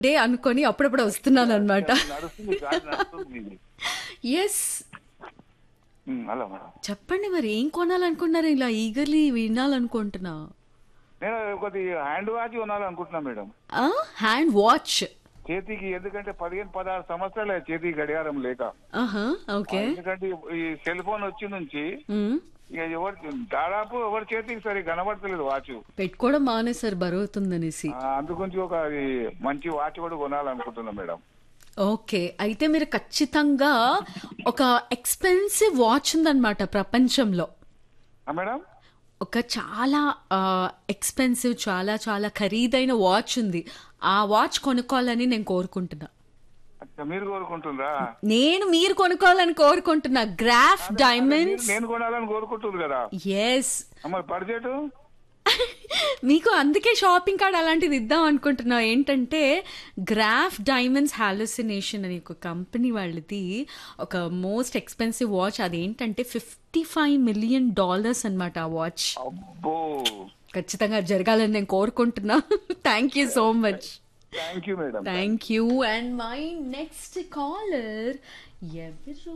Day అనుకొని అప్పుడప్పుడు వస్తున్నాను అనమాట నడుస్తుంది గాలి నడుస్తుంది మీది ఎస్ ఉమ్, అలా మేడం చెప్పండి మరి ఏం కొనాలనుకున్నారు ఇలా ఈగర్లీ వినాలనుకుంటున్నా నేను ఒకటి హ్యాండ్ వాచ్ కొనాలనుకుంటున్నా మేడం హ్యాండ్ వాచ్ చేతికి ఎందుకంటే పదిహేను పదహారు సంవత్సరాలు చేతికి గడియారం లేక ఆహా ఓకే ఎందుకంటే ఈ సెల్ ఫోన్ వచ్చి నుంచి ఇక ఎవరు దాదాపు ఎవరి చేతికి సరి కనబడతలేదు వాచ్ పెట్టుకోవడం మానేసారు బరువుతుందనేసి అందుగురించి ఒక అది మంచి వాచ్ కూడా కొనాలనుకుంటున్నా మేడం ఓకే అయితే మీరు ఖచ్చితంగా ఒక ఎక్స్పెన్సివ్ వాచ్ ఉందన్నమాట ప్రపంచంలో ఆ మేడం ఒక చాలా ఎక్స్పెన్సివ్ చాలా చాలా ఖరీదైన వాచ్ ఉంది ఆ వాచ్ కొనుక్కోవాలని నేను కోరుకుంటున్నా అచ్చా, మీరు కోరుకుంటుందా నేను మీరు కొనుక్కోవాలని కోరుకుంటున్నా గ్రాఫ్ డైమండ్స్ నేను కొనాలని కోరుకుంటుంది కదా ఎస్ మరి బడ్జెట్ మీకు అందుకే షాపింగ్ కార్డ్ అలాంటిది ఇద్దాం అనుకుంటున్నా ఏంటంటే గ్రాఫ్ డైమండ్స్ హాలుసినేషన్ అని ఒక కంపెనీ వాళ్ళది ఒక మోస్ట్ ఎక్స్పెన్సివ్ వాచ్ అదేంటంటే ఫిఫ్టీ ఫైవ్ మిలియన్ డాలర్స్ అనమాట ఆ వాచ్ అబ్బో ఖచ్చితంగా జరగాలని నేను కోరుకుంటున్నా thank you so much thank you madam thank you and my next caller ఎవరు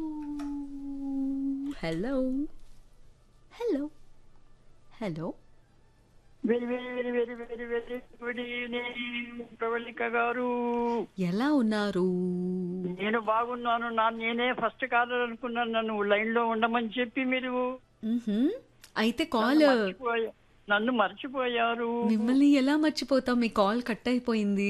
hello hello hello very very very very very very good evening Pravalika garu ఎలా ఉన్నారు నేను బాగున్నాను నా నేనే ఫస్ట్ కాలర్ అనుకున్నాను నన్ను లైన్ లో ఉండమని చెప్పి మీరు మ్హూ. అయితే కాల్ మర్చిపోయా- నన్ను మర్చిపోయారు మిమ్మల్ని ఎలా మర్చిపోతాం మీ కాల్ కట్ అయిపోయింది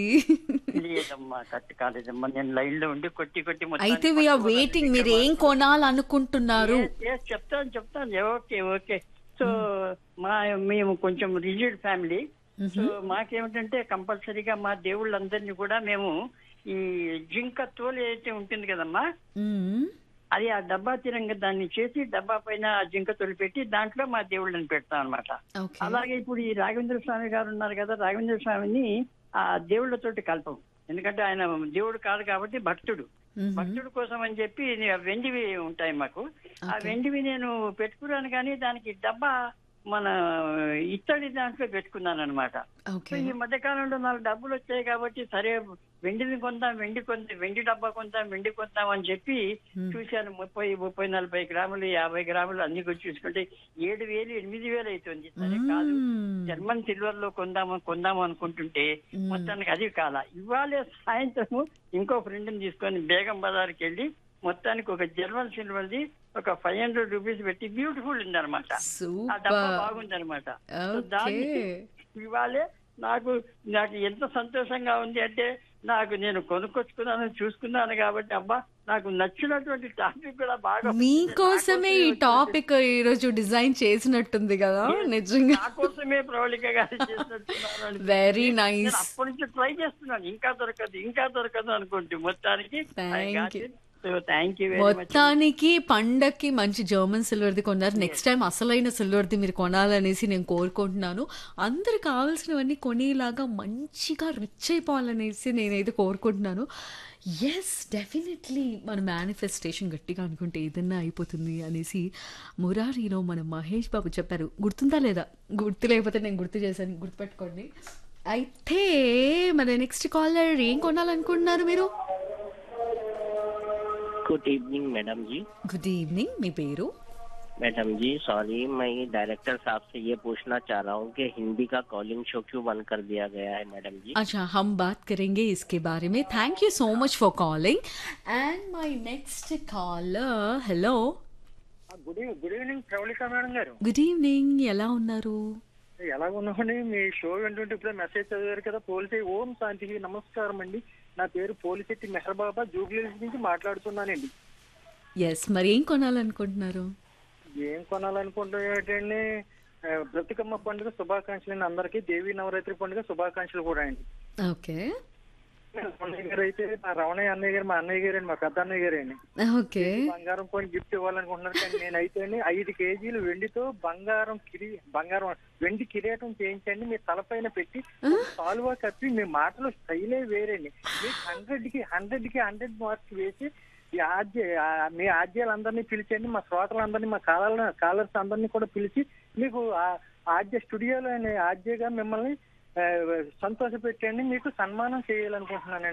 లేదమ్మా కట్ కాలేదమ్మా నేను లైన్ లో ఉండి కొట్టి కొట్టి మొత్తానికి అయితే వీఆర్ వెయిటింగ్ మీరు ఏం కొనాలనుకుంటున్నారు Yes, yes, చెప్తాను చెప్తాను ఓకే ఓకే సో మా మేము కొంచెం రిజిడ్ ఫ్యామిలీ సో మాకేమిటంటే కంపల్సరీగా మా దేవుళ్ళందరినీ కూడా మేము ఈ జింక తోలు ఏదైతే ఉంటుంది కదమ్మా మ్మ్. అది ఆ డబ్బా తిరంగా దాన్ని చేసి డబ్బా పైన ఆ జింక తొలి పెట్టి దాంట్లో మా దేవుళ్ళని పెడతాం అనమాట ఓకే అలాగే ఇప్పుడు ఈ రాఘవేంద్ర స్వామి గారు ఉన్నారు కదా రాఘవేంద్ర స్వామిని ఆ దేవుళ్ళతోటి కలపం ఎందుకంటే ఆయన దేవుడు కాదు కాబట్టి భక్తుడు మ్మ్. భక్తుడి కోసం అని చెప్పి నే- వెండివి ఉంటాయి మాకు ఆ వెండివి నేను పెట్టుకున్నాను కానీ దానికి డబ్బా మన ఇత్తడి దాంట్లో పెట్టుకున్నాను అనమాట ఓకే ఈ మధ్య కాలంలో నాకు డబ్బులు వచ్చాయి కాబట్టి సరే వెండిని కొందాం వెండి కొందాం వెండి డబ్బా కొందాం వెండి కొందాం అని చెప్పి చూశాను ముప్పై ముప్పై నలభై గ్రాములు యాభై గ్రాములు అన్ని కూడా చూసుకుంటే ఏడు వేలు ఎనిమిది వేలు అవుతుంది సరే కాదు మ్మ్. జర్మన్ సిల్వర్ లో కొందాము కొందాము అనుకుంటుంటే మొత్తానికి అది కాల ఇవాళ సాయంత్రము ఇంకో ఫ్రెండ్ తీసుకొని బేగం బజార్కి వెళ్ళి మొత్తానికి ఒక జర్మన్ సిల్వర్ ది ఒక ఫైవ్ హండ్రెడ్ రూపీస్ పెట్టి బ్యూటిఫుల్ ఉంది అనమాట ఆ డబ్బా సూపర్ బాగుంది అనమాట ఓకే ఇవాళే నాకు నాకు ఎంత సంతోషంగా ఉంది అంటే నాకు నేను కొనుక్కొచ్చుకున్నాను చూసుకున్నాను కాబట్టి అబ్బా నాకు నచ్చినటువంటి టాపిక్ కూడా బాగా మీకోసమే ఈ టాపిక్ ఈ రోజు డిజైన్ చేసినట్టుంది కదా నిజంగా నా కోసమే ప్రవళిక గారు చేసినట్టున్నారు అని వెరీ నేను నైస్ అప్పటి నుంచి ట్రై చేస్తున్నాను ఇంకా దొరకదు ఇంకా దొరకదు అనుకుంటూ మొత్తానికి Thank you. Thank you very much మొత్తానికి పండక్కి మంచి జర్మన్ సిల్వర్ది కొన్నారు నెక్స్ట్ టైం అసలైన సిల్వర్ది మీరు కొనాలనేసి నేను కోరుకుంటున్నాను అందరు కావాల్సినవన్నీ కొనేలాగా మంచిగా రిచ్ అయిపోవాలనేసి నేనైతే కోరుకుంటున్నాను ఎస్ డెఫినెట్లీ మన మేనిఫెస్టేషన్ గట్టిగా అనుకుంటే ఏదన్నా అయిపోతుంది అనేసి మురారిలో మన మహేష్ బాబు చెప్పారు గుర్తుందా లేదా గుర్తు లేకపోతే నేను గుర్తు చేశాను గుర్తుపెట్టుకోండి అయితే మన నెక్స్ట్ కాలర్ ఏం కొనాలనుకుంటున్నారు మీరు good evening madam ji good evening మీ పేరు मैडम जी सॉरी मैं डायरेक्टर साहब से ये पूछना चाह रहा हूँ कि हिंदी का कॉलिंग शो क्यों बंद कर दिया गया है मैडम जी अच्छा हम बात करेंगे इसके बारे में thank you so much for calling and my next caller hello good evening good evening Pravalika madam garu good evening ఎలా ఉన్నారు ఎలా ఉన్నామండి మీ షో వింటుంటే ఇప్పుడే మెసేజ్ చదివారు కదా పోలిసే ఓం శాంతికి నమస్కారం అండి నా పేరు పోలిశెట్టి మెహర్బాబా జూబ్లీహిల్స్ నుంచి మాట్లాడుతున్నానండి ఎస్ మరి ఏం కొనాలనుకుంటున్నారు ఏం కొనాలనుకుంటున్నాయండి ఆ, బ్రతుకమ్మ పండుగ శుభాకాంక్షలు అండి అందరికీ దేవి నవరాత్రి పండుగ శుభాకాంక్షలు కూడా అండి ఓకే అన్నయ్య గారు అయితే మా రమణయ్య అన్నయ్య గారు మా అన్నయ్య గారు అండి మా పెద్ద అన్నయ్య గారు అండి ఓకే బంగారం కొని గిఫ్ట్ ఇవ్వాలనుకుంటున్నారు కానీ నేనైతే ఐదు కేజీలు వెండితో బంగారం కిరి బంగారం వెండి కిరీటం చేయించండి మీ తలపైన పెట్టి సాల్వా కప్పి మీ మాటలు స్టైలే వేరండి మీకు హండ్రెడ్ కి హండ్రెడ్ కి హండ్రెడ్ మార్క్స్ వేసి ఈ ఆద్య ఆ మీ ఆద్యాలందరినీ పిలిచండి మా శ్రోతలందరినీ మా కాలర్ కాలర్స్ అందరినీ కూడా పిలిచి మీకు ఆ ఆద్య స్టూడియోలో ఆద్యగా మిమ్మల్ని సంతోష పెట్టండి మీకు సన్మానం చేయాలనుకుంటున్నానండి